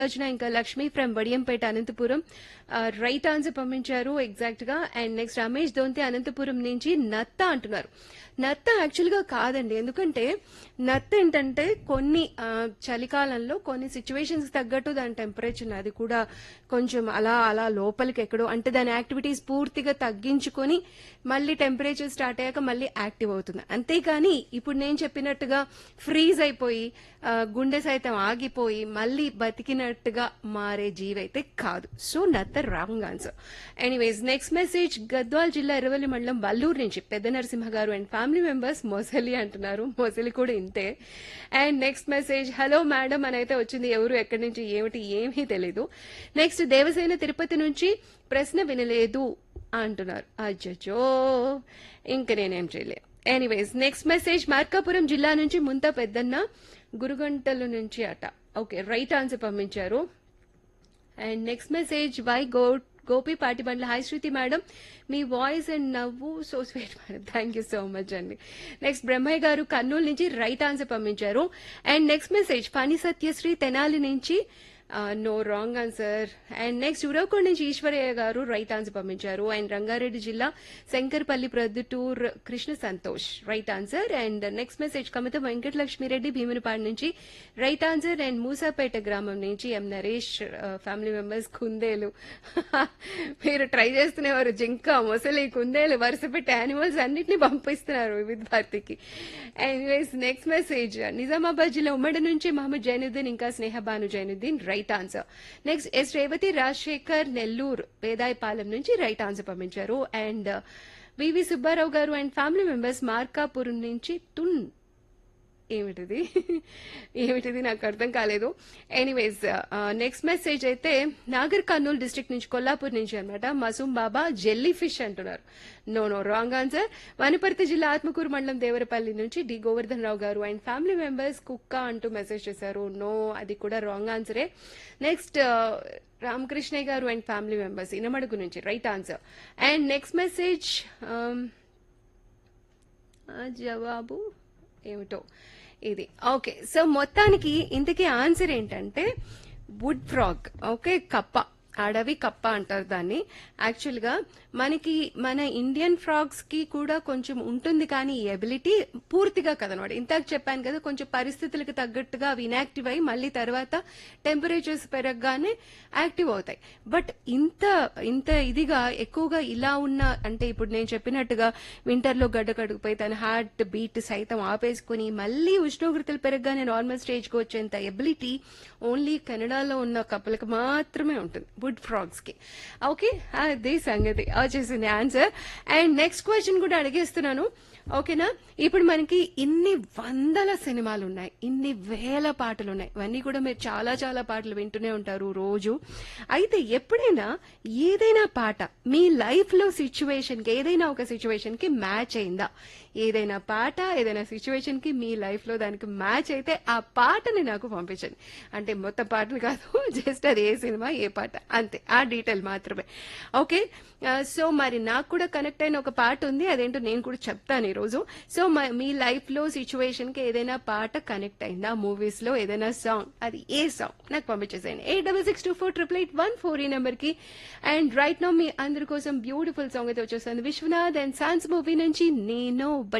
నాగార్జున ఇంకా Lakshmi from Vadiyampeta Anantapur right answer పంపించారు exact గా అండ్ నెక్స్ట్ రమేష్ దొంతి అనంతపురం నుంచి నత్త అంటున్నారు నత్త యాక్చువల్ గా కాదండి ఎందుకంటే నత్త ఏంటంటే కొన్ని ఆ, చలికాలంలో కొన్ని సిచ్యువేషన్స్ తగ్గట్టు దాని టెంపరేచర్ అది కూడా కొంచెం అలా అలా లోపలికి ఎక్కడో అంటే దాని యాక్టివిటీస్ పూర్తిగా తగ్గించుకొని మళ్ళీ టెంపరేచర్ స్టార్ట్ అయ్యాక మళ్ళీ యాక్టివ్ అవుతుంది అంతేకాని ఇప్పుడు నేను చెప్పినట్టుగా ఫ్రీజ్ అయిపోయి ఆ, గుండె సైతం ఆగిపోయి మళ్ళీ బతికినట్టుగా మారే జీవైతే కాదు సో నత్త wrong answer anyways next message Gadwal జిల్లా ఎర్రవల్లి మండలం వల్లూరు నుంచి పెద్ద నరసింహ గారు అండ్ ఫ్యామిలీ మెంబర్స్ మొసలి అంటున్నారు మొసలి కూడా ఇంతే and next message hello madam అని అయితే వచ్చింది ఎవరు ఎక్కడి నుంచి ఏమిటి ఏమీ తెలీదు నెక్స్ట్ దేవసేన తిరుపతి నుంచి ప్రశ్న వినలేదు అంటున్నారు అజ్జో ఇంక నేనేం చేయలేదు ఎనీవేస్ నెక్స్ట్ మెసేజ్ మార్కాపురం జిల్లా నుంచి ముంత పెద్దన్న గురుగంటల నుంచి అట ఓకే రైట్ ఆన్సర్ పంపించారు అండ్ నెక్స్ట్ మెసేజ్ వై గో గోపి పాటిబండ్ల హాయ్ శృతి మేడం మీ వాయిస్ అండ్ నవ్వు so sweet madam thank you so much అండి నెక్స్ట్ బ్రహ్మయ్య గారు కర్నూలు నుంచి రైట్ ఆన్సర్ పంపించారు and next message Phani Satyasri Tenali నుంచి no wrong answer and next Uravakonda నుంచి ఈశ్వరయ్య గారు రైట్ ఆన్సర్ పంపించారు అండ్ రంగారెడ్డి జిల్లా Shankarpally Proddatur Krishna Santosh right answer and next message కమిత Venkatalakshmi Reddy Bheemunipadu నుంచి రైట్ ఆన్సర్ అండ్ మూసాపేట గ్రామం నుంచి ఎం నరేష్ ఫ్యామిలీ మెంబర్స్ కుందేలు మీరు ట్రై చేస్తున్నవారు జింక మొసలి కుందేలు వరుస పెట్టి యానిమల్స్ అన్నిటిని పంపిస్తున్నారు వివిధ భారతికి ఎనీవేస్ నెక్స్ట్ మెసేజ్ నిజామాబాద్ జిల్లా ఉమ్మడి నుంచి మహమ్మద్ జైనుద్దీన్ ఇంకా Snehabanu Zainuddin right answer next S Revathi Rajasekhar Nellore Vedayapalem నుంచి రైట్ ఆన్సర్ పంపించారు అండ్ వివి సుబ్బారావు గారు అండ్ ఫ్యామిలీ మెంబర్స్ మార్కాపురం నుంచి తున్ ఏమిటిది ఏమిటిది నాకు అర్థం కాలేదు ఎనీవేస్ నెక్స్ట్ మెసేజ్ అయితే నాగర్ కర్నూలు డిస్ట్రిక్ట్ నుంచి కొల్లాపూర్ నుంచి అనమాట మసూమ్ బాబా జెల్లీ ఫిష్ అంటున్నారు no no wrong answer Wanaparthy జిల్లా ఆత్మకూరు మండలం దేవరపల్లి నుంచి డి గోవర్ధన్ రావు గారు అండ్ ఫ్యామిలీ మెంబర్స్ కుక్క అంటూ మెసేజ్ చేశారు నో అది కూడా రాంగ్ ఆన్సరే నెక్స్ట్ రామకృష్ణయ్య గారు అండ్ ఫ్యామిలీ మెంబర్స్ ఇనమడుగు నుంచి right answer and next message జవాబు ఏమిటో ఇది ఓకే సో మొత్తానికి ఇంతకీ ఆన్సర్ ఏంటంటే వుడ్ ఫ్రాగ్ ఓకే కప్ప అడవి కప్ప అంటారు దాన్ని యాక్చువల్ గా మనకి మన ఇండియన్ ఫ్రాగ్స్ కి కూడా కొంచెం ఉంటుంది కానీ ఈ ఎబిలిటీ పూర్తిగా కదనమాట ఇంతకు చెప్పాను కదా కొంచెం పరిస్థితులకు తగ్గట్టుగా అవి ఇనాక్టివ్ అయ్యి మళ్ళీ తర్వాత టెంపరేచర్స్ పెరగగానే యాక్టివ్ అవుతాయి బట్ ఇంత ఇంత ఇదిగా ఎక్కువగా ఇలా ఉన్న అంటే ఇప్పుడు నేను చెప్పినట్టుగా వింటర్ లో గడ్డ కడుగుపోయి తన హార్ట్ బీట్ సైతం ఆపేసుకుని మళ్ళీ ఉష్ణోగ్రతలు పెరగగానే నార్మల్ స్టేజ్ కి వచ్చేంత ఎబిలిటీ ఓన్లీ కెనడాలో ఉన్న కప్పులకు మాత్రమే ఉంటుంది వుడ్ ఫ్రాగ్స్ కి ఓకే అదే సంగతి వచ్చేసింది ఆన్సర్ అండ్ నెక్స్ట్ క్వశ్చన్ కూడా అడిగేస్తున్నాను ఓకేనా ఇప్పుడు మనకి ఇన్ని వందల సినిమాలు ఉన్నాయి ఇన్ని వేల పాటలు ఉన్నాయి ఇవన్నీ కూడా మీరు చాలా చాలా పాటలు వింటూనే ఉంటారు రోజు అయితే ఎప్పుడైనా ఏదైనా పాట మీ లైఫ్ లో సిచ్యువేషన్ కి ఏదైనా ఒక సిచ్యువేషన్ కి మ్యాచ్ అయిందా ఏదైనా పాట ఏదైనా సిచ్యువేషన్ కి మీ లైఫ్ లో దానికి మ్యాచ్ అయితే ఆ పాటని నాకు పంపించండి అంటే మొత్తం పాటలు కాదు జస్ట్ అది ఏ సినిమా ఏ పాట అంతే ఆ డీటెయిల్ మాత్రమే ఓకే సో మరి నాకు కూడా కనెక్ట్ అయిన ఒక పాట ఉంది అదేంటో నేను కూడా చెప్తాను ఈరోజు సో మ- మీ లైఫ్ లో సిచ్యువేషన్ కి ఏదైనా పాట కనెక్ట్ అయిందా మూవీస్ లో ఏదైనా సాంగ్ అది ఏ సాంగ్ నాకు పంపించేసేయండి eight double six two four triple eight one four ఈ నెంబర్ కి అండ్ రైట్ నో మీ అందరి కోసం బ్యూటిఫుల్ సాంగ్ అయితే వచ్చేస్తుంది విశ్వనాథ్ అండ్ సాన్స్ మూవీ నుంచి నేను బట్